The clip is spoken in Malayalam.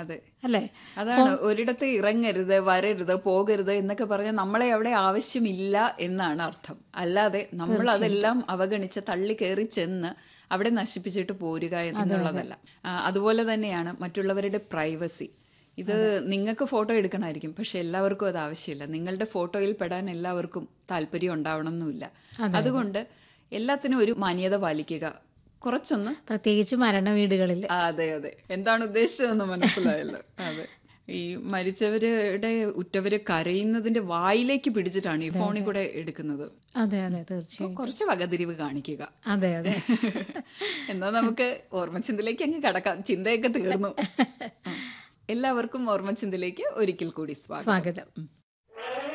അതെ അല്ലേ അതാണ് ഒരിടത്ത് ഇറങ്ങരുത് വരരുത് പോകരുത് എന്നൊക്കെ പറഞ്ഞാൽ നമ്മളെ അവിടെ ആവശ്യമില്ല എന്നാണ് അർത്ഥം അല്ലാതെ നമ്മൾ അതെല്ലാം അവഗണിച്ച് തള്ളി കയറി ചെന്ന് അവിടെ നശിപ്പിച്ചിട്ട് പോരുക എന്നുള്ളതല്ല ആ, അതുപോലെ തന്നെയാണ് മറ്റുള്ളവരുടെ പ്രൈവസി ഇത് നിങ്ങൾക്ക് ഫോട്ടോ എടുക്കണമായിരിക്കും പക്ഷെ എല്ലാവർക്കും അത് ആവശ്യമില്ല നിങ്ങളുടെ ഫോട്ടോയിൽ പെടാൻ എല്ലാവർക്കും താല്പര്യം ഉണ്ടാവണമെന്നില്ല അതുകൊണ്ട് എല്ലാത്തിനും ഒരു മാന്യത പാലിക്കുക കുറച്ചൊന്ന് പ്രത്യേകിച്ച് മരണ വീടുകളിൽ ആ, അതെ അതെ എന്താണ് ഉദ്ദേശിച്ചതെന്ന് മനസ്സിലായല്ലോ അതെ ഈ മരിച്ചവരുടെ ഉറ്റവര് കരയുന്നതിന്റെ വായിലേക്ക് പിടിച്ചിട്ടാണ് ഈ ഫോണിൽ കൂടെ എടുക്കുന്നത് അതെ അതെ തീർച്ചയായും കുറച്ച് വകതിരിവ് കാണിക്കുക അതെ അതെ എന്നാ നമുക്ക് ഓർമ്മച്ചിന്തയിലേക്ക് അങ്ങ് കടക്കാം ചിന്തയൊക്കെ തീർന്നു ഉം. എല്ലാവർക്കും ഓർമ്മച്ചിന്തയിലേക്ക് ഒരിക്കൽ കൂടി സ്വാഗതം സ്വാഗതം